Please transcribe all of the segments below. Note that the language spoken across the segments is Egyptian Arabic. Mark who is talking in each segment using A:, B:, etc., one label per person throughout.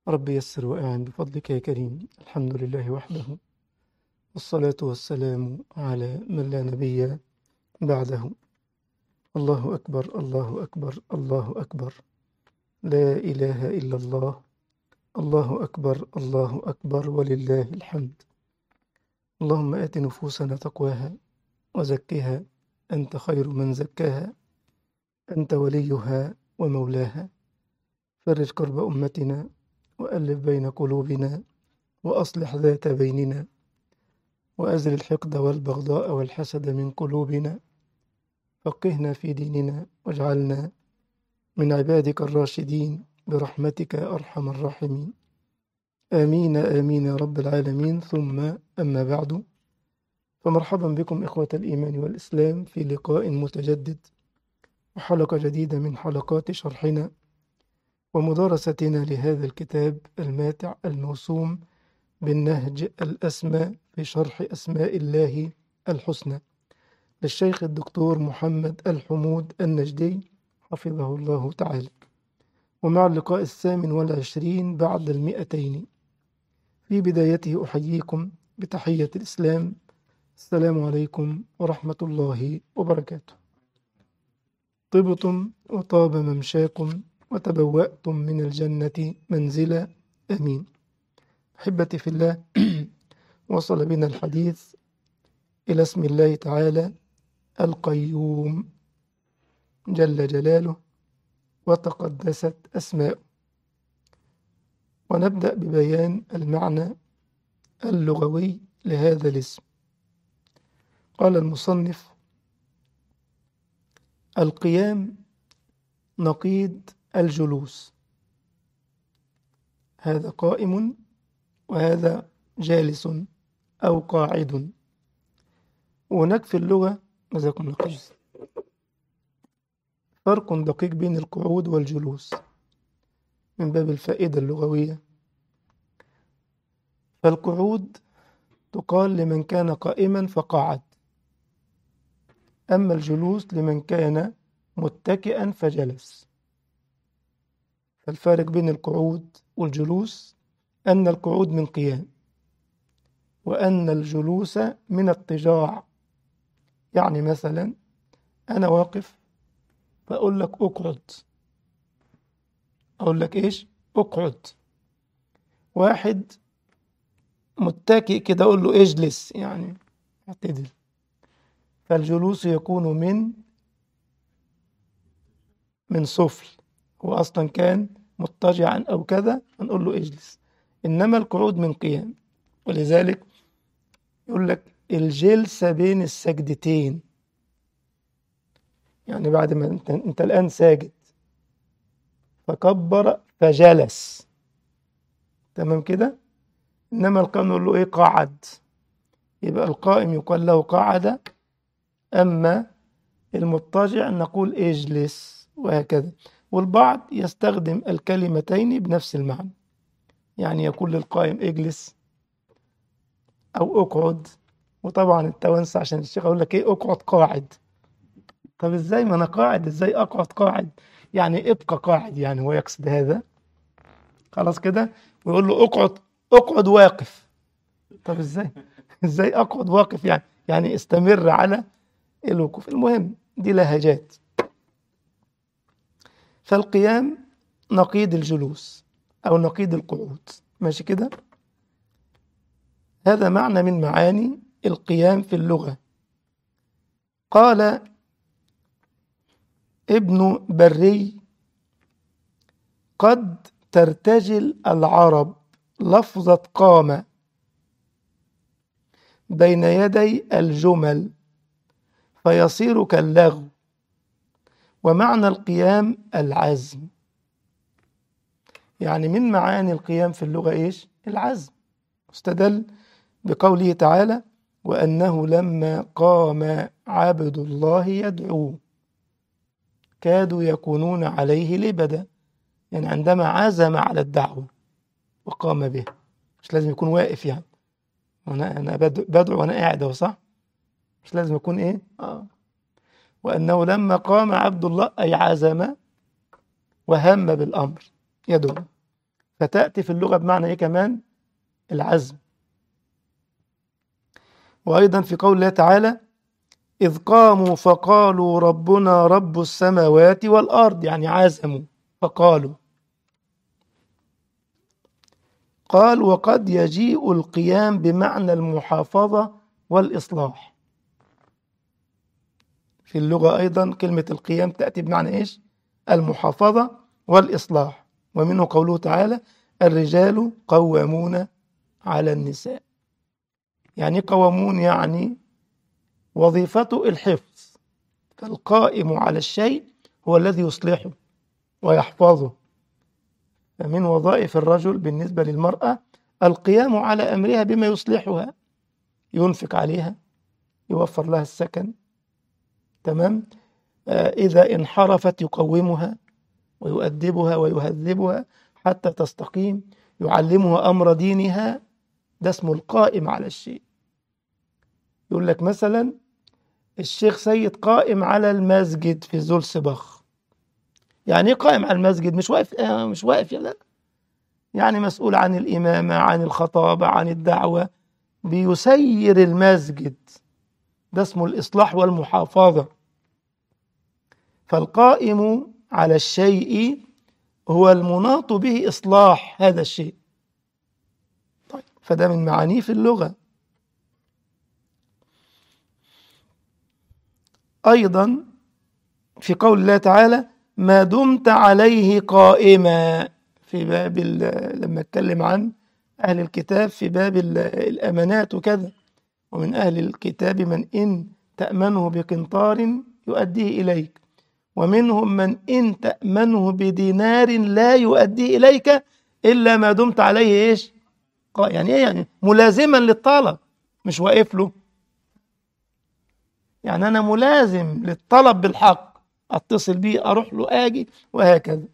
A: رب يسر وأعن بفضلك يا كريم الحمد لله وحده والصلاة والسلام على من لا نبي بعده الله أكبر الله أكبر الله أكبر لا إله إلا الله الله أكبر الله أكبر ولله الحمد اللهم آت نفوسنا تقواها وزكها أنت خير من زكاها أنت وليها ومولاها فرج كرب أمتنا وألف بين قلوبنا وأصلح ذات بيننا وأزل الحقد والبغضاء والحسد من قلوبنا فقهنا في ديننا واجعلنا من عبادك الراشدين برحمتك يا أرحم الراحمين آمين آمين يا رب العالمين ثم أما بعد فمرحبا بكم إخوة الإيمان والإسلام في لقاء متجدد وحلقة جديدة من حلقات شرحنا ومدارستنا لهذا الكتاب الماتع الموسوم بالنهج الأسمى في شرح أسماء الله الحسنى للشيخ الدكتور محمد الحمود النجدي حفظه الله تعالى ومع اللقاء الثامن والعشرين بعد المئتين في بدايته أحييكم بتحية الإسلام السلام عليكم ورحمة الله وبركاته طبتم وطاب ممشاكم وتبوأتم من الجنة منزلا أمين أحبتي في الله وصل بنا الحديث إلى اسم الله تعالى القيوم جل جلاله وتقدست أسماؤه ونبدأ ببيان المعنى اللغوي لهذا الاسم قال المصنف القيام نقيض الجلوس هذا قائم وهذا جالس أو قاعد وهناك في اللغة جزاكم الله خير فرق دقيق بين القعود والجلوس من باب الفائدة اللغوية فالقعود تقال لمن كان قائما فقعد أما الجلوس لمن كان متكئا فجلس فالفارق بين القعود والجلوس أن القعود من قيام وأن الجلوس من اضطجاع يعني مثلا أنا واقف فأقول لك أقعد أقول لك إيش أقعد واحد متكئ كده أقول له اجلس يعني اعتدل فالجلوس يكون من من سفل هو أصلا كان مضطجعا أو كذا هنقول له اجلس إنما القعود من قيام ولذلك يقول لك الجلسة بين السجدتين يعني بعد ما انت, انت الآن ساجد فكبر فجلس تمام كده إنما القائم نقول له إيه قعد يبقى القائم يقال له قعد أما المضطجع نقول اجلس وهكذا والبعض يستخدم الكلمتين بنفس المعنى يعني يقول للقائم اجلس أو اقعد وطبعا التوانسة عشان الشيخ أقول لك إيه اقعد قاعد طب إزاي ما أنا قاعد إزاي أقعد قاعد يعني ابقى قاعد يعني هو يقصد هذا خلاص كده ويقول له اقعد اقعد واقف طب إزاي إزاي أقعد واقف يعني يعني استمر على الوقوف المهم دي لهجات فالقيام نقيض الجلوس أو نقيض القعود ماشي كده هذا معنى من معاني القيام في اللغة قال ابن بري قد ترتجل العرب لفظة قام بين يدي الجمل فيصير كاللغو ومعنى القيام العزم يعني من معاني القيام في اللغة إيش؟ العزم استدل بقوله تعالى وأنه لما قام عبد الله يدعوه كادوا يكونون عليه لبدا يعني عندما عزم على الدعوة وقام به مش لازم يكون واقف يعني أنا أنا بدعو وأنا قاعد أهو صح؟ مش لازم يكون إيه؟ آه وأنه لما قام عبد الله أي عزم وهم بالأمر يدعو فتأتي في اللغة بمعنى إيه كمان العزم وأيضا في قول الله تعالى إذ قاموا فقالوا ربنا رب السماوات والأرض يعني عزموا فقالوا قال وقد يجيء القيام بمعنى المحافظة والإصلاح في اللغة أيضا كلمة القيام تأتي بمعنى إيش المحافظة والإصلاح ومنه قوله تعالى الرجال قوامون على النساء يعني قوامون يعني وظيفته الحفظ فالقائم على الشيء هو الذي يصلحه ويحفظه فمن وظائف الرجل بالنسبة للمرأة القيام على أمرها بما يصلحها ينفق عليها يوفر لها السكن تمام آه إذا انحرفت يقومها ويؤدبها ويهذبها حتى تستقيم يعلمها أمر دينها ده اسمه القائم على الشيء يقول لك مثلا الشيخ سيد قائم على المسجد في زول سبخ يعني ايه قائم على المسجد مش واقف آه مش واقف يا لا يعني مسؤول عن الإمامة عن الخطابة عن الدعوة بيسير المسجد ده اسمه الإصلاح والمحافظة فالقائم على الشيء هو المناط به إصلاح هذا الشيء طيب فده من معانيه في اللغة أيضا في قول الله تعالى ما دمت عليه قائما في باب لما اتكلم عن أهل الكتاب في باب الأمانات وكذا ومن أهل الكتاب من إن تأمنه بقنطار يؤديه إليك ومنهم من إن تأمنه بدينار لا يؤديه إليك إلا ما دمت عليه إيش يعني إيه يعني ملازما للطلب مش واقف له يعني أنا ملازم للطلب بالحق أتصل بيه أروح له آجي وهكذا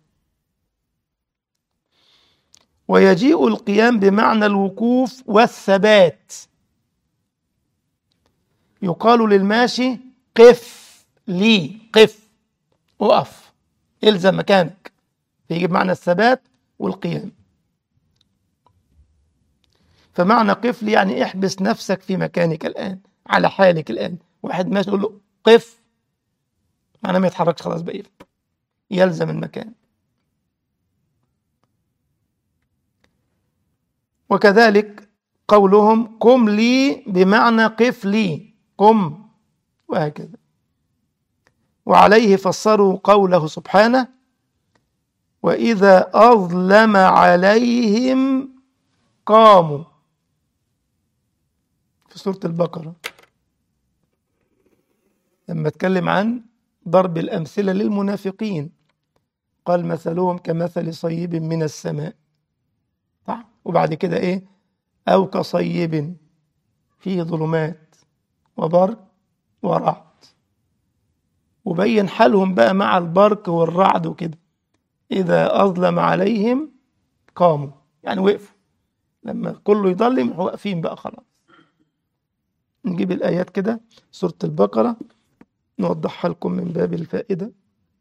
A: ويجيء القيام بمعنى الوقوف والثبات يقال للماشي قف لي قف اقف الزم مكانك فيجي بمعنى الثبات والقيام فمعنى قف لي يعني احبس نفسك في مكانك الآن على حالك الآن واحد ماشي يقول له قف معناه ما يتحركش خلاص بقى يلزم المكان وكذلك قولهم قم لي بمعنى قف لي قم وهكذا وعليه فسروا قوله سبحانه وإذا أظلم عليهم قاموا في سورة البقرة لما اتكلم عن ضرب الأمثلة للمنافقين قال مثلهم كمثل صيب من السماء صح وبعد كده إيه أو كصيب فيه ظلمات وبرق ورعد وبين حالهم بقى مع البرق والرعد وكده إذا أظلم عليهم قاموا يعني وقفوا لما كله يضلم واقفين بقى خلاص نجيب الآيات كده سورة البقرة نوضحها لكم من باب الفائدة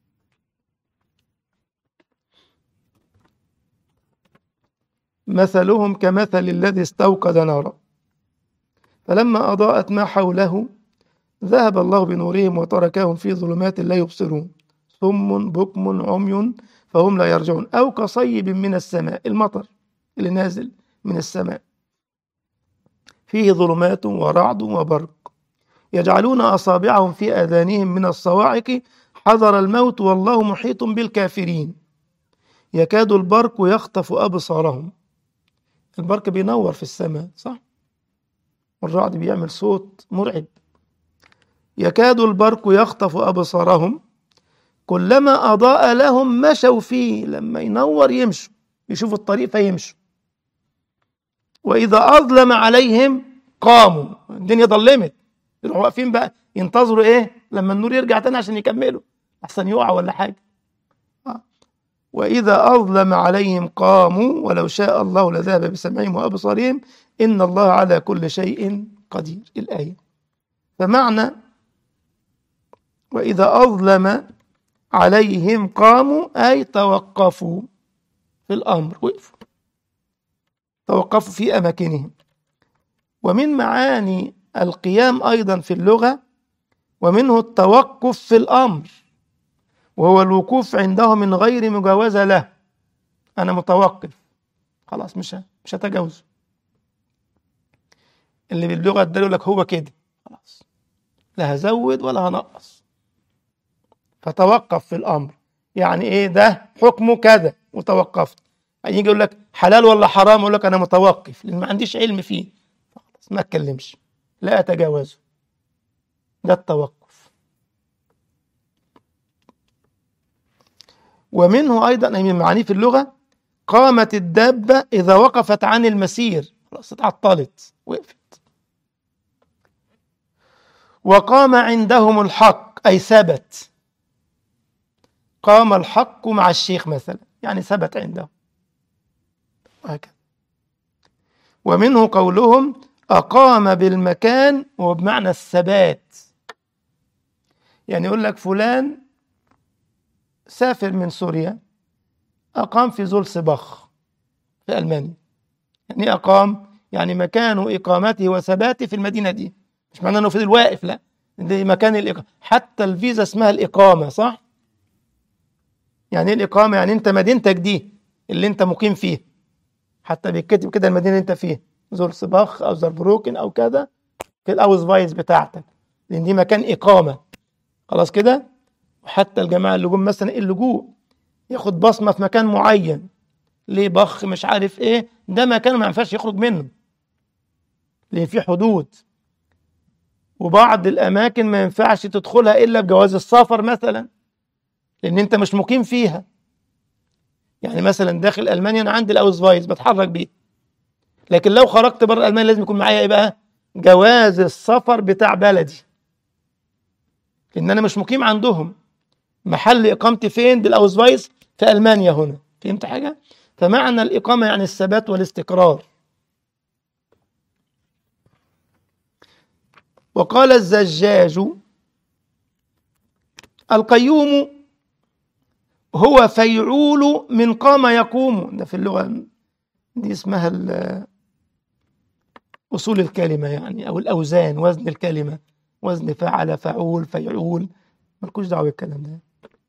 A: مثلهم كمثل الذي استوقد نارا فلما أضاءت ما حوله ذهب الله بنورهم وتركهم في ظلمات لا يبصرون صم بكم عمي فهم لا يرجعون أو كصيب من السماء المطر اللي نازل من السماء فيه ظلمات ورعد وبرق يجعلون أصابعهم في آذانهم من الصواعق حذر الموت والله محيط بالكافرين يكاد البرق يخطف أبصارهم البرق بينور في السماء صح والرعد بيعمل صوت مرعب يكاد البرق يخطف أبصارهم كلما أضاء لهم مشوا فيه لما ينور يمشوا يشوفوا الطريق فيمشوا وإذا أظلم عليهم قاموا الدنيا ظلمت يروحوا واقفين بقى ينتظروا إيه لما النور يرجع تاني عشان يكملوا أحسن يقع ولا حاجة آه. وإذا أظلم عليهم قاموا ولو شاء الله لذهب بسمعهم وأبصارهم إن الله على كل شيء قدير الآية فمعنى وإذا أظلم عليهم قاموا أي توقفوا في الأمر وقفوا توقفوا في أماكنهم ومن معاني القيام أيضا في اللغة ومنه التوقف في الأمر وهو الوقوف عنده من غير مجاوزة له أنا متوقف خلاص مش مش هتجاوزه اللي باللغة ده يقول لك هو كده خلاص لا هزود ولا هنقص فتوقف في الأمر يعني إيه ده حكمه كذا وتوقفت يجي يقول لك حلال ولا حرام يقول لك أنا متوقف لأن ما عنديش علم فيه خلاص ما أتكلمش لا أتجاوزه ده التوقف ومنه أيضا من معانيه في اللغة قامت الدابة إذا وقفت عن المسير خلاص اتعطلت وقفت وقام عندهم الحق أي ثبت قام الحق مع الشيخ مثلا يعني ثبت عنده وهكذا ومنه قولهم أقام بالمكان وبمعنى الثبات يعني يقول لك فلان سافر من سوريا أقام في زولسباخ في ألمانيا يعني أقام يعني مكان إقامته وثباته في المدينة دي مش معناه أنه فضل واقف لا دي مكان الإقامة حتى الفيزا اسمها الإقامة صح؟ يعني إيه الإقامة؟ يعني أنت مدينتك دي اللي أنت مقيم فيها حتى بيتكتب كده المدينة اللي أنت فيها زولسباخ أو زربروكن أو كذا في الأوز فايز بتاعتك لأن دي مكان إقامة خلاص كده وحتى الجماعة اللي جم مثلا اللجوء ياخد بصمة في مكان معين ليه بخ مش عارف ايه ده مكان ما ينفعش يخرج منه لان في حدود وبعض الاماكن ما ينفعش تدخلها الا بجواز السفر مثلا لان انت مش مقيم فيها يعني مثلا داخل المانيا انا عندي الاوز فايز بتحرك بيه لكن لو خرجت بره المانيا لازم يكون معايا ايه بقى جواز السفر بتاع بلدي لان انا مش مقيم عندهم محل اقامتي فين بالاوز فايز في المانيا هنا فهمت حاجه فمعنى الاقامه يعني الثبات والاستقرار وقال الزجاج القيوم هو فيعول من قام يقوم ده في اللغه دي اسمها اصول الكلمه يعني او الاوزان وزن الكلمه وزن فعل فعول فيعول مالكوش دعوه بالكلام ده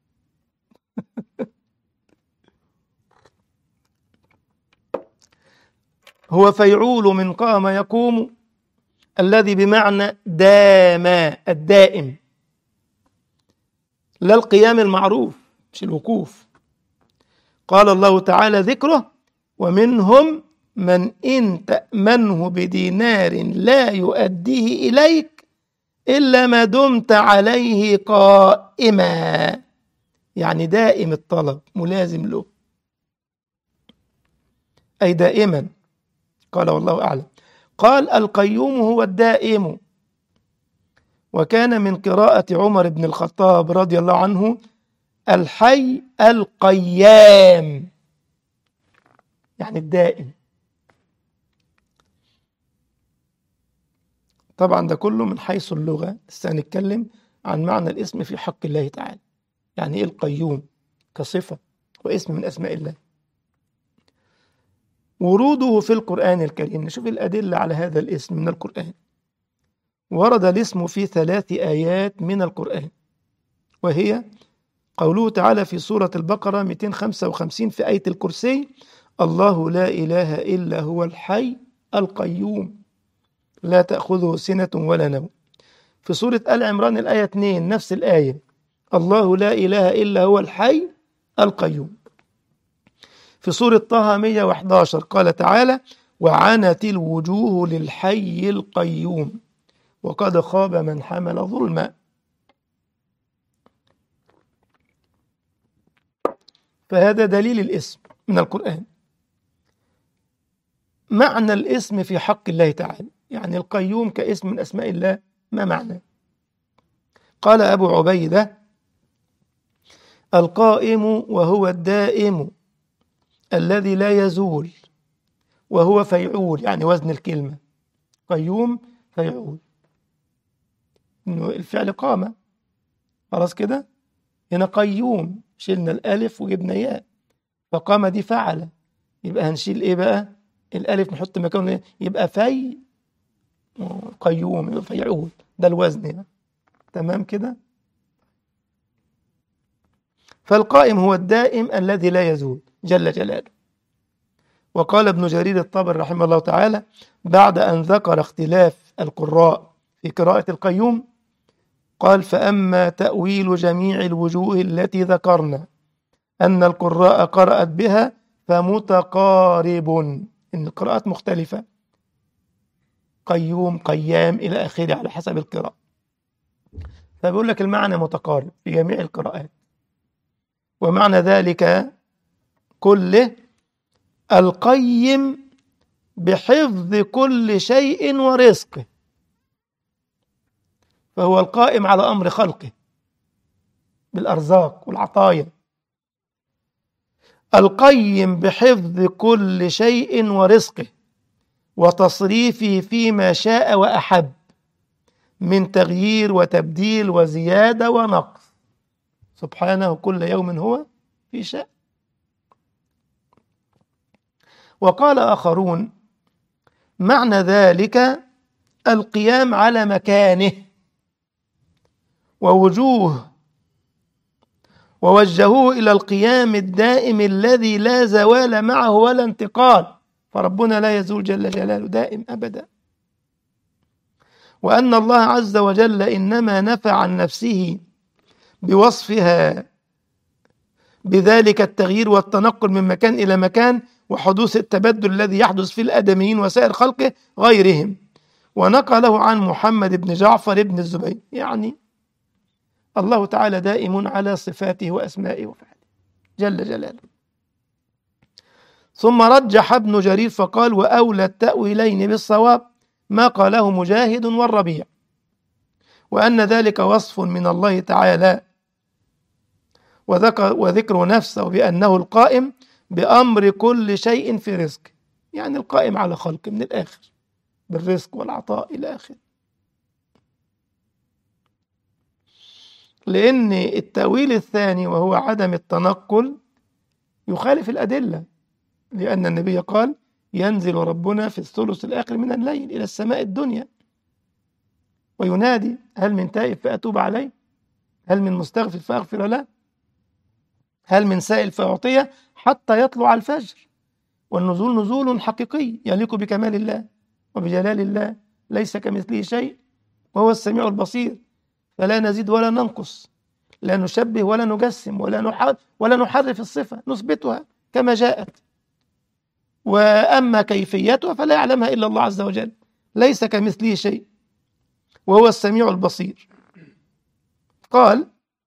A: هو فيعول من قام يقوم الذي بمعنى دام الدائم لا القيام المعروف مش الوقوف قال الله تعالى ذكره ومنهم من إن تأمنه بدينار لا يؤديه إليك إلا ما دمت عليه قائما يعني دائم الطلب ملازم له أي دائما قال والله أعلم قال القيوم هو الدائم وكان من قراءة عمر بن الخطاب رضي الله عنه الحي القيام يعني الدائم طبعا ده كله من حيث اللغة سنتكلم عن معنى الاسم في حق الله تعالى يعني ايه القيوم كصفة واسم من أسماء الله وروده في القرآن الكريم نشوف الأدلة على هذا الاسم من القرآن ورد الاسم في ثلاث آيات من القرآن وهي قوله تعالى في سورة البقرة 255 في آية الكرسي الله لا إله إلا هو الحي القيوم لا تأخذه سنة ولا نوم في سورة آل عمران الآية 2 نفس الآية الله لا إله إلا هو الحي القيوم في سورة طه 111 قال تعالى وعنت الوجوه للحي القيوم وقد خاب من حمل ظلما فهذا دليل الاسم من القرآن معنى الاسم في حق الله تعالى يعني القيوم كاسم من أسماء الله ما معنى قال أبو عبيدة القائم وهو الدائم الذي لا يزول وهو فيعول يعني وزن الكلمة قيوم فيعول إنه الفعل قام خلاص كده هنا قيوم شلنا الألف وجبنا ياء فقام دي فعل يبقى هنشيل إيه بقى الألف نحط مكانه إيه؟ يبقى في قيوم يبقى فيعول ده الوزن يعني. تمام كده فالقائم هو الدائم الذي لا يزول جل جلاله وقال ابن جرير الطبري رحمه الله تعالى بعد أن ذكر اختلاف القراء في قراءة القيوم قال فأما تأويل جميع الوجوه التي ذكرنا أن القراء قرأت بها فمتقارب إن القراءات مختلفة قيوم قيام إلى آخره على حسب القراءة فبيقول لك المعنى متقارب في جميع القراءات ومعنى ذلك كله القيم بحفظ كل شيء ورزقه فهو القائم على أمر خلقه بالأرزاق والعطايا القيم بحفظ كل شيء ورزقه وتصريفه فيما شاء وأحب من تغيير وتبديل وزيادة ونقص سبحانه كل يوم هو في شأن وقال آخرون معنى ذلك القيام على مكانه ووجوه ووجهوه إلى القيام الدائم الذي لا زوال معه ولا انتقال فربنا لا يزول جل جلاله دائم أبدا وأن الله عز وجل إنما نفع عن نفسه بوصفها بذلك التغيير والتنقل من مكان إلى مكان وحدوث التبدل الذي يحدث في الآدميين وسائر خلقه غيرهم ونقله عن محمد بن جعفر بن الزبير يعني الله تعالى دائم على صفاته وأسمائه وفعله جل جلاله ثم رجح ابن جرير فقال وأولى التأويلين بالصواب ما قاله مجاهد والربيع وأن ذلك وصف من الله تعالى وذكر, وذكر نفسه بأنه القائم بأمر كل شيء في رزق يعني القائم على خلقه من الآخر بالرزق والعطاء إلى آخره لأن التأويل الثاني وهو عدم التنقل يخالف الأدلة لأن النبي قال ينزل ربنا في الثلث الآخر من الليل إلى السماء الدنيا وينادي هل من تائب فأتوب عليه هل من مستغفر فأغفر له هل من سائل فأعطيه حتى يطلع الفجر والنزول نزول حقيقي يليق بكمال الله وبجلال الله ليس كمثله شيء وهو السميع البصير فلا نزيد ولا ننقص لا نشبه ولا نجسم ولا نحرف ولا نحرف الصفة نثبتها كما جاءت وأما كيفيتها فلا يعلمها إلا الله عز وجل ليس كمثله شيء وهو السميع البصير قال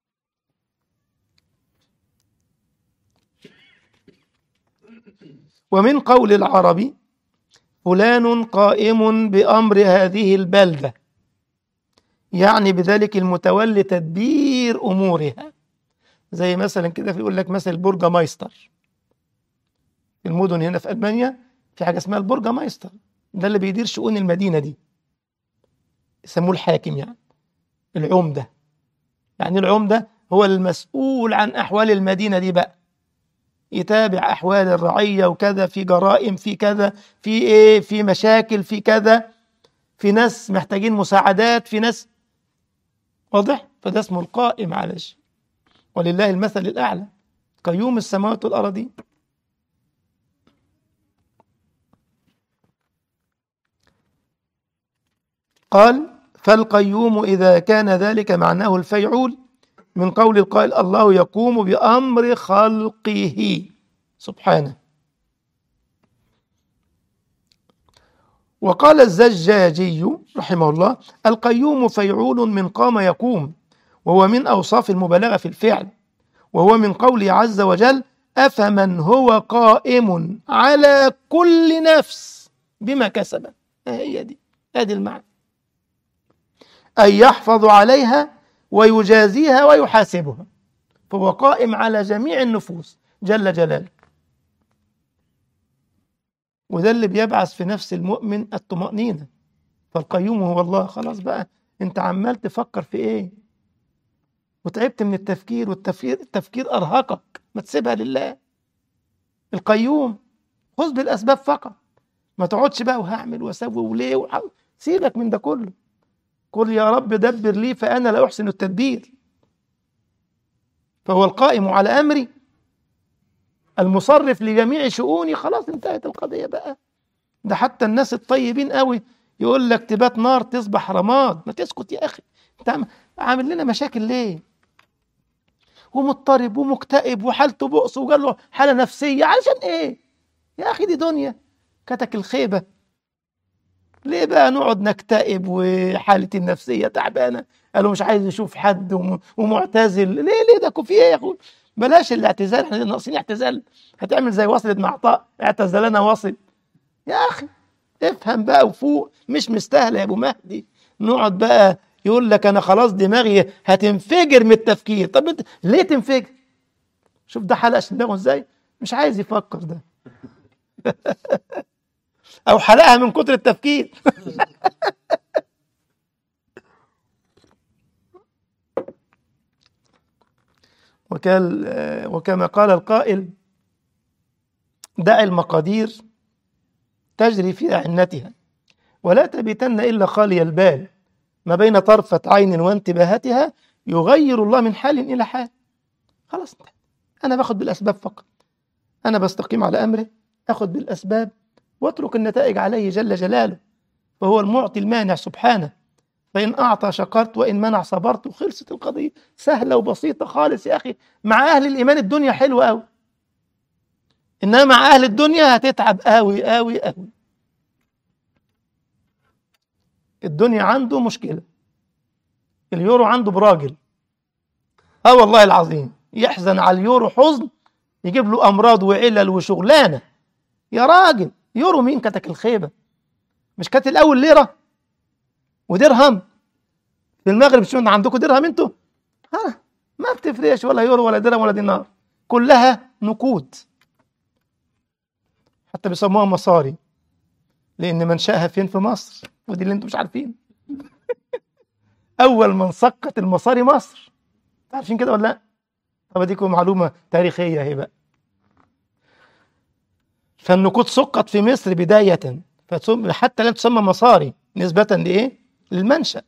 A: ومن قول العرب فلان قائم بأمر هذه البلدة يعني بذلك المتولي تدبير أمورها زي مثلا كده يقول لك مثلا البرج مايستر في المدن هنا في ألمانيا في حاجة اسمها البرج مايستر ده اللي بيدير شؤون المدينة دي يسموه الحاكم يعني العمدة يعني العمدة هو المسؤول عن أحوال المدينة دي بقى يتابع أحوال الرعية وكذا في جرائم في كذا في إيه في مشاكل في كذا في ناس محتاجين مساعدات في ناس واضح فده اسمه القائم على شيء ولله المثل الأعلى قيوم السماوات والأراضين قال فالقيوم إذا كان ذلك معناه الفيعول من قول القائل الله يقوم بأمر خلقه سبحانه وقال الزجاجي رحمه الله القيوم فيعول من قام يقوم وهو من أوصاف المبالغة في الفعل وهو من قوله عز وجل أفمن هو قائم على كل نفس بما كسبت هي دي هذه المعنى أن يحفظ عليها ويجازيها ويحاسبها فهو قائم على جميع النفوس جل جلاله وده اللي بيبعث في نفس المؤمن الطمأنينة فالقيوم هو الله خلاص بقى انت عمال تفكر في ايه وتعبت من التفكير والتفكير التفكير أرهقك ما تسيبها لله القيوم خذ بالأسباب فقط ما تقعدش بقى وهعمل واسوي وليه وح... سيبك من ده كله قل يا رب دبر لي فانا لا احسن التدبير فهو القائم على امري المصرف لجميع شؤوني خلاص انتهت القضيه بقى ده حتى الناس الطيبين قوي يقول لك تبات نار تصبح رماد ما تسكت يا اخي انت عامل لنا مشاكل ليه ومضطرب ومكتئب وحالته بؤس وقال له حاله نفسيه علشان ايه يا اخي دي دنيا كتك الخيبه ليه بقى نقعد نكتئب وحالة النفسية تعبانة قالوا مش عايز يشوف حد وم- ومعتزل ليه ليه ده كفيه يا اخوي بلاش الاعتزال احنا ناقصين اعتزال هتعمل زي وصل ابن عطاء اعتزلنا وصل يا اخي افهم بقى وفوق مش مستاهله يا ابو مهدي نقعد بقى يقول لك انا خلاص دماغي هتنفجر من التفكير طب انت ليه تنفجر شوف ده حلقش دماغه ازاي مش عايز يفكر ده او حلقها من كتر التفكير وكال وكما قال القائل دع المقادير تجري في أعنتها ولا تبيتن إلا خالي البال ما بين طرفة عين وانتباهتها يغير الله من حال إلى حال خلاص انتهت. أنا باخد بالأسباب فقط أنا بستقيم على أمره أخذ بالأسباب واترك النتائج عليه جل جلاله فهو المعطي المانع سبحانه فإن أعطى شكرت وإن منع صبرت وخلصت القضية سهلة وبسيطة خالص يا أخي مع أهل الإيمان الدنيا حلوة أوي إنما مع أهل الدنيا هتتعب أوي أوي أوي الدنيا عنده مشكلة اليورو عنده براجل اه والله العظيم يحزن على اليورو حزن يجيب له امراض وعلل وشغلانه يا راجل يورو مين كتك الخيبه مش كانت الاول ليره ودرهم في المغرب شو عندكم درهم انتوا ها ما بتفرقش ولا يورو ولا درهم ولا دينار كلها نقود حتى بيسموها مصاري لان منشأها فين في مصر ودي اللي انتم مش عارفين اول من سقط المصاري مصر عارفين كده ولا لا طب اديكم معلومه تاريخيه اهي بقى فالنقود سقط في مصر بدايه فثم حتى لم تسمى مصاري نسبه لايه للمنشأ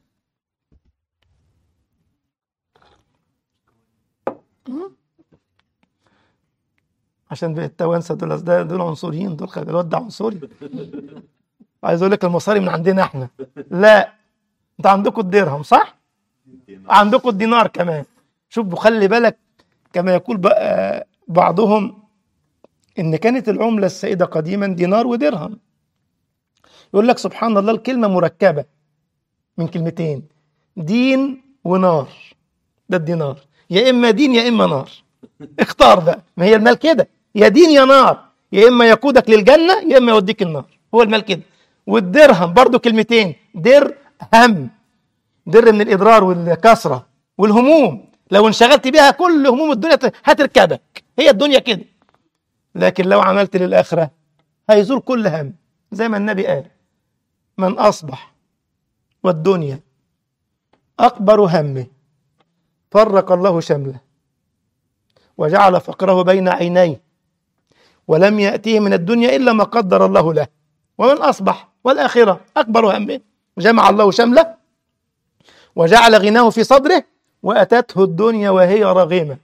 A: عشان التوانسه دول أصل دول عنصريين دول خلي الواد ده عنصري عايز اقول لك المصاري من عندنا احنا لا انت عندكم الدرهم صح عندكم الدينار كمان شوف وخلي بالك كما يقول بقى بعضهم ان كانت العمله السائده قديما دينار ودرهم يقول لك سبحان الله الكلمه مركبه من كلمتين دين ونار ده الدينار يا اما دين يا اما نار اختار بقى ما هي المال كده يا دين يا نار يا اما يقودك للجنه يا اما يوديك النار هو المال كده والدرهم برضو كلمتين درهم در من الاضرار والكسره والهموم لو انشغلت بها كل هموم الدنيا هتركبك هي الدنيا كده لكن لو عملت للاخره هيزول كل هم زي ما النبي قال من اصبح والدنيا اكبر همه فرق الله شمله وجعل فقره بين عينيه ولم يأتيه من الدنيا إلا ما قدر الله له ومن أصبح والآخرة أكبر همه جمع الله شمله وجعل غناه في صدره وأتته الدنيا وهي رغيمة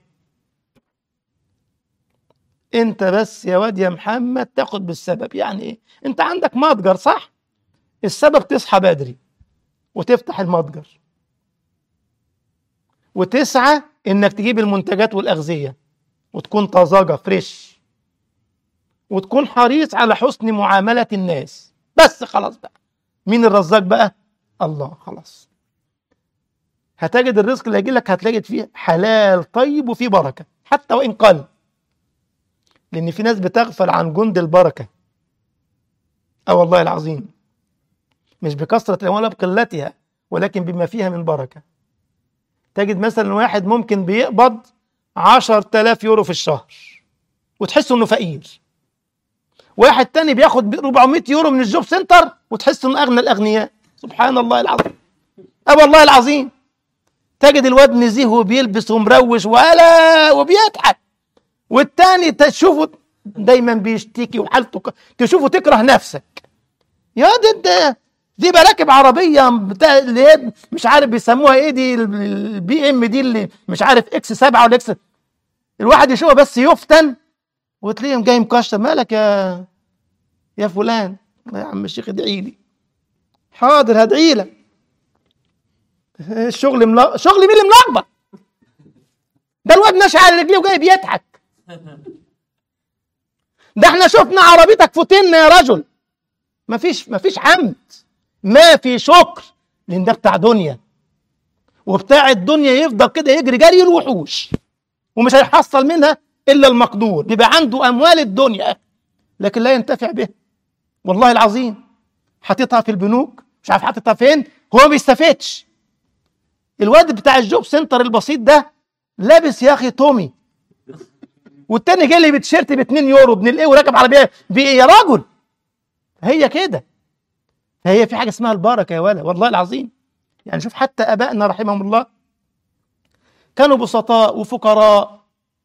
A: انت بس يا واد يا محمد تاخد بالسبب يعني ايه انت عندك متجر صح السبب تصحى بدري وتفتح المتجر وتسعى انك تجيب المنتجات والاغذيه وتكون طازجه فريش وتكون حريص على حسن معامله الناس بس خلاص بقى مين الرزاق بقى الله خلاص هتجد الرزق اللي هيجي لك هتلاقي فيه حلال طيب وفيه بركه حتى وان قل لان في ناس بتغفل عن جند البركه اه والله العظيم مش بكثره الاموال ولا بقلتها ولكن بما فيها من بركه تجد مثلا واحد ممكن بيقبض عشر تلاف يورو في الشهر وتحس انه فقير واحد تاني بياخد 400 يورو من الجوب سنتر وتحس انه اغنى الاغنياء سبحان الله العظيم اه والله العظيم تجد الواد نزيه وبيلبس ومروش ولا وبيضحك والتاني تشوفه دايما بيشتكي وحالته ك... تشوفه تكره نفسك
B: يا دي انت دي براكب عربيه بتاع اللي هي مش عارف بيسموها ايه دي البي ام دي اللي مش عارف اكس 7 ولا اكس الواحد يشوفها بس يفتن وتلاقيهم جاي مكشر مالك يا يا فلان يا عم الشيخ ادعي لي حاضر هدعي لك الشغل ملا... شغل مين اللي ملخبط ده الواد ماشي على رجليه وجاي بيضحك ده احنا شفنا عربيتك فوتنا يا رجل مفيش مفيش حمد ما في شكر لان ده بتاع دنيا وبتاع الدنيا يفضل كده يجري جري الوحوش ومش هيحصل منها الا المقدور بيبقى عنده اموال الدنيا لكن لا ينتفع بها والله العظيم حاططها في البنوك مش عارف حاططها فين هو ما بيستفادش الواد بتاع الجوب سنتر البسيط ده لابس يا اخي تومي والتاني جاي لي بتيشيرت ب 2 يورو ابن الايه وراكب عربيه بايه يا راجل هي كده هي في حاجه اسمها البركه يا ولا والله العظيم يعني شوف حتى ابائنا رحمهم الله كانوا بسطاء وفقراء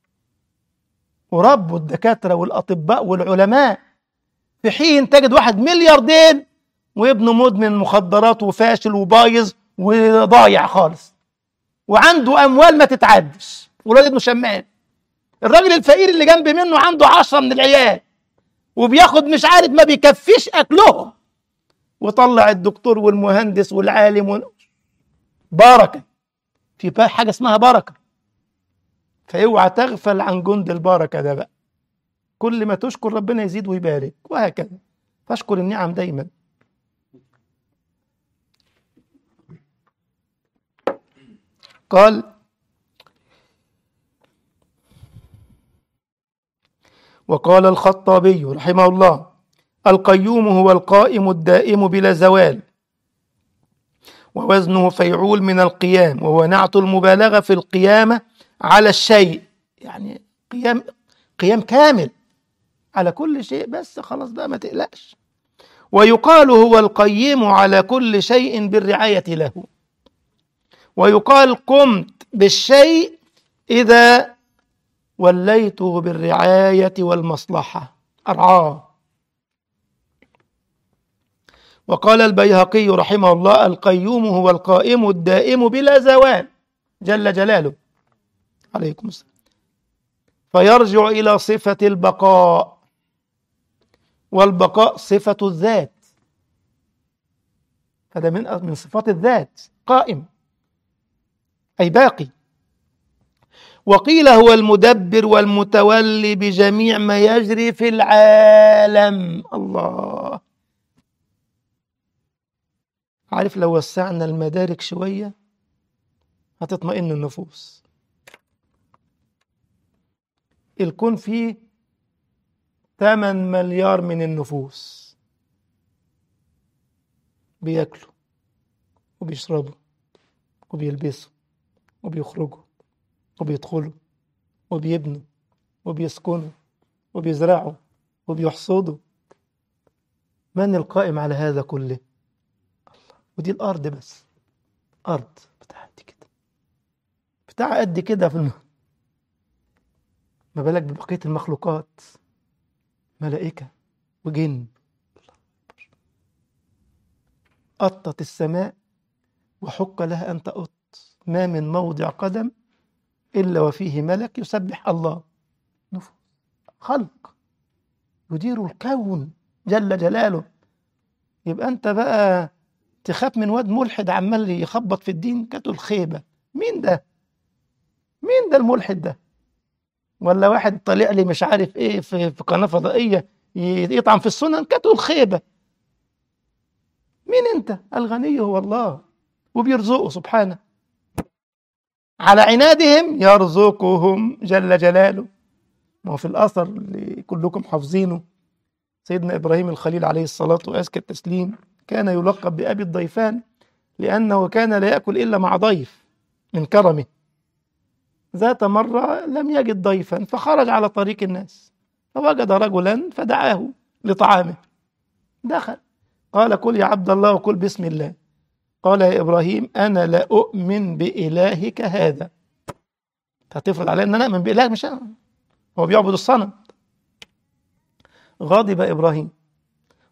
B: وربوا الدكاتره والاطباء والعلماء في حين تجد واحد ملياردير وابنه مدمن مخدرات وفاشل وبايظ وضايع خالص وعنده اموال ما تتعدش والواد ابنه شمال الراجل الفقير اللي جنب منه عنده عشرة من العيال وبياخد مش عارف ما بيكفيش اكلهم وطلع الدكتور والمهندس والعالم و... بركه في حاجه اسمها بركه فاوعى تغفل عن جند البركه ده بقى كل ما تشكر ربنا يزيد ويبارك وهكذا فاشكر النعم دايما قال وقال الخطابي رحمه الله القيوم هو القائم الدائم بلا زوال ووزنه فيعول من القيام وهو نعت المبالغة في القيامة على الشيء يعني قيام قيام كامل على كل شيء بس خلاص بقى ما تقلقش ويقال هو القيم على كل شيء بالرعاية له ويقال قمت بالشيء إذا وليته بالرعاية والمصلحة أرعاه وقال البيهقي رحمه الله القيوم هو القائم الدائم بلا زوال جل جلاله عليكم السلام فيرجع إلى صفة البقاء والبقاء صفة الذات هذا من من صفات الذات قائم أي باقي وقيل هو المدبر والمتولي بجميع ما يجري في العالم الله عارف لو وسعنا المدارك شوية هتطمئن النفوس الكون فيه 8 مليار من النفوس بياكلوا وبيشربوا وبيلبسوا وبيخرجوا وبيدخلوا وبيبنوا وبيسكنوا وبيزرعوا وبيحصدوا من القائم على هذا كله الله ودي الارض بس ارض بتاع قد كده بتاع قد كده في الم... ما بالك ببقيه المخلوقات ملائكه وجن أطت السماء وحق لها أن تأط ما من موضع قدم إلا وفيه ملك يسبح الله نفوس خلق يدير الكون جل جلاله يبقى أنت بقى تخاف من واد ملحد عمال يخبط في الدين كتو الخيبة مين ده مين ده الملحد ده ولا واحد طالع لي مش عارف ايه في, في قناة فضائية يطعن في السنن كتو الخيبة مين انت الغني هو الله وبيرزقه سبحانه على عنادهم يرزقهم جل جلاله ما هو في الأثر اللي كلكم حافظينه سيدنا إبراهيم الخليل عليه الصلاة وأزكى التسليم كان يلقب بأبي الضيفان لأنه كان لا يأكل إلا مع ضيف من كرمه ذات مرة لم يجد ضيفا فخرج على طريق الناس فوجد رجلا فدعاه لطعامه دخل قال كل يا عبد الله وكل بسم الله قال يا إبراهيم أنا لا أؤمن بإلهك هذا هتفرض علي أن أنا أؤمن بإله مش أنا هو بيعبد الصنم غضب إبراهيم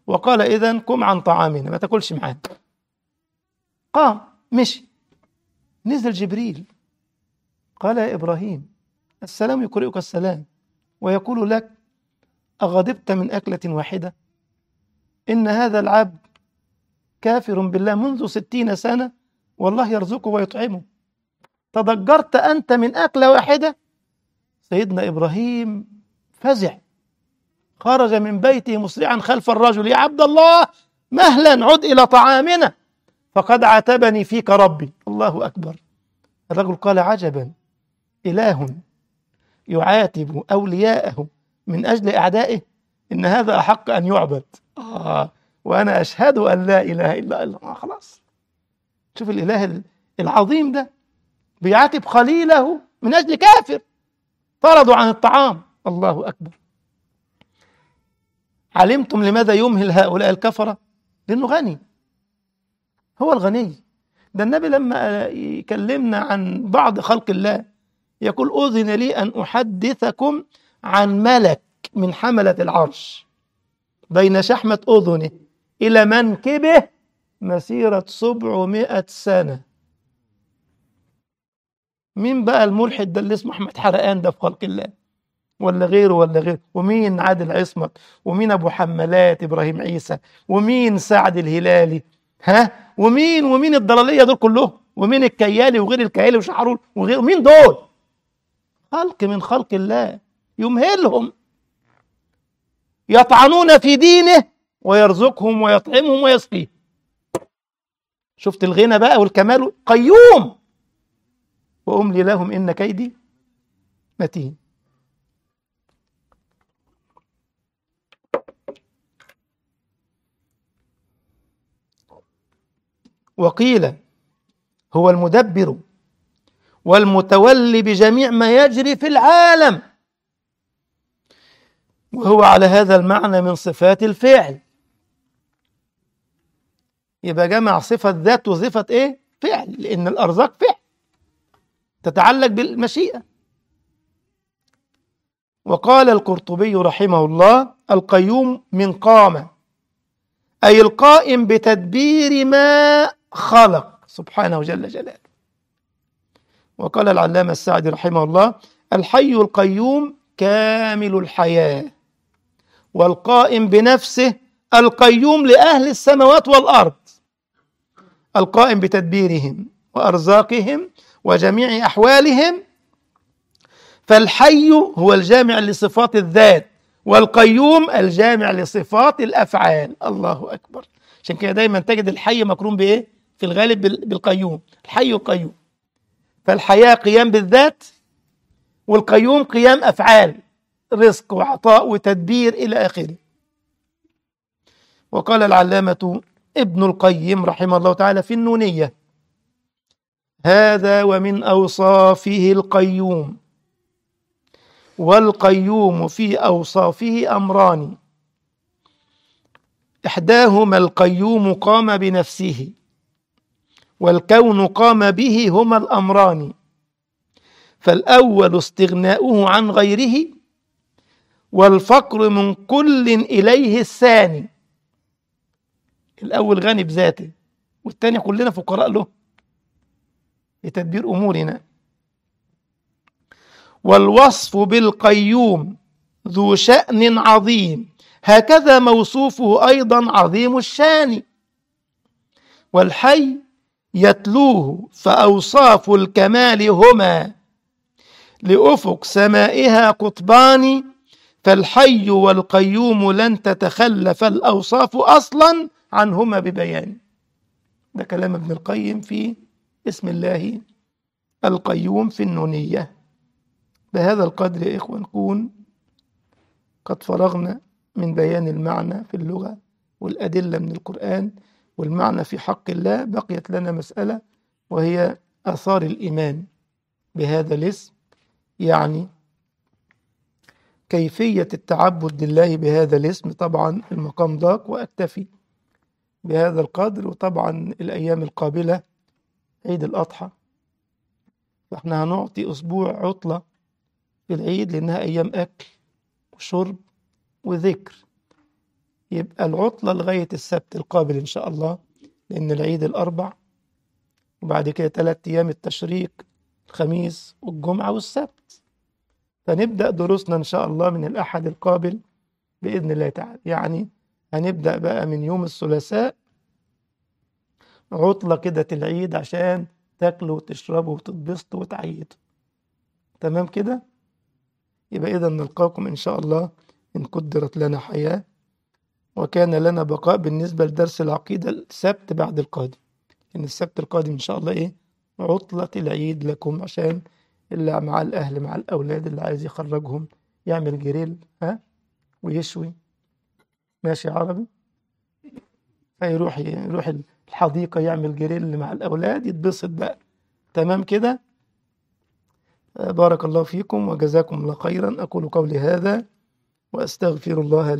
B: وقال إذا قم عن طعامنا ما تاكلش معانا قام مشي نزل جبريل قال يا إبراهيم السلام يقرئك السلام ويقول لك أغضبت من أكلة واحدة إن هذا العبد كافر بالله منذ ستين سنة والله يرزقه ويطعمه تضجرت أنت من أكلة واحدة سيدنا إبراهيم فزع خرج من بيته مسرعا خلف الرجل يا عبد الله مهلا عد إلى طعامنا فقد عاتبني فيك ربي الله أكبر الرجل قال عجبا إله يعاتب أولياءه من أجل أعدائه إن هذا أحق أن يعبد آه وأنا أشهد أن لا إله إلا الله آه خلاص شوف الإله العظيم ده بيعاتب خليله من أجل كافر طردوا عن الطعام الله أكبر علمتم لماذا يمهل هؤلاء الكفرة لأنه غني هو الغني ده النبي لما يكلمنا عن بعض خلق الله يقول أذن لي أن أحدثكم عن ملك من حملة العرش بين شحمة أذنه إلى منكبه مسيرة سبعمائة سنة مين بقى الملحد ده اللي اسمه أحمد حرقان ده في خلق الله ولا غيره ولا غيره ومين عادل عصمت ومين أبو حمالات إبراهيم عيسى ومين سعد الهلالي ها ومين ومين الضلالية دول كلهم ومين الكيالي وغير الكيالي وشحرول وغير مين دول خلق من خلق الله يمهلهم يطعنون في دينه ويرزقهم ويطعمهم ويسقيهم شفت الغنى بقى والكمال قيوم وأملي لهم إن كيدي متين وقيل هو المدبر والمتولي بجميع ما يجري في العالم وهو على هذا المعنى من صفات الفعل يبقى جمع صفة ذات وصفة ايه؟ فعل لأن الأرزاق فعل تتعلق بالمشيئة وقال القرطبي رحمه الله القيوم من قام أي القائم بتدبير ما خلق سبحانه جل جلاله وقال العلامة السعدي رحمه الله الحي القيوم كامل الحياة والقائم بنفسه القيوم لأهل السماوات والأرض القائم بتدبيرهم وأرزاقهم وجميع أحوالهم فالحي هو الجامع لصفات الذات والقيوم الجامع لصفات الأفعال الله أكبر عشان كده دايما تجد الحي مقرون بإيه؟ في الغالب بالقيوم الحي القيوم فالحياة قيام بالذات والقيوم قيام أفعال رزق وعطاء وتدبير إلى آخره وقال العلامة ابن القيم رحمه الله تعالى في النونية هذا ومن أوصافه القيوم والقيوم في أوصافه أمران إحداهما القيوم قام بنفسه والكون قام به هما الأمران فالأول استغناؤه عن غيره والفقر من كل إليه الثاني الأول غني بذاته والثاني كلنا فقراء له لتدبير أمورنا والوصف بالقيوم ذو شأن عظيم هكذا موصوفه أيضا عظيم الشان والحي يتلوه فأوصاف الكمال هما لأفق سمائها قطبان فالحي والقيوم لن تتخلف الأوصاف أصلا عنهما ببيان ده كلام ابن القيم في اسم الله القيوم في النونية بهذا القدر يا إخوة نكون قد فرغنا من بيان المعنى في اللغة والأدلة من القرآن والمعنى في حق الله بقيت لنا مسألة وهي آثار الإيمان بهذا الاسم يعني كيفية التعبد لله بهذا الاسم طبعا المقام ضاق وأكتفي بهذا القدر وطبعا الأيام القابلة عيد الأضحى فاحنا هنعطي أسبوع عطلة في العيد لأنها أيام أكل وشرب وذكر يبقى العطلة لغاية السبت القابل إن شاء الله لأن العيد الأربع وبعد كده ثلاث أيام التشريق الخميس والجمعة والسبت فنبدأ دروسنا إن شاء الله من الأحد القابل بإذن الله تعالى يعني هنبدأ بقى من يوم الثلاثاء عطلة كده العيد عشان تاكلوا وتشربوا وتتبسطوا وتعيدوا تمام كده يبقى إذا نلقاكم إن شاء الله إن قدرت لنا حياة وكان لنا بقاء بالنسبة لدرس العقيدة السبت بعد القادم إن السبت القادم إن شاء الله إيه عطلة العيد لكم عشان اللي مع الأهل مع الأولاد اللي عايز يخرجهم يعمل جريل ها ويشوي ماشي عربي فيروح يروح الحديقة يعمل جريل مع الأولاد يتبسط بقى تمام كده بارك الله فيكم وجزاكم الله خيرا أقول قولي هذا وأستغفر الله لي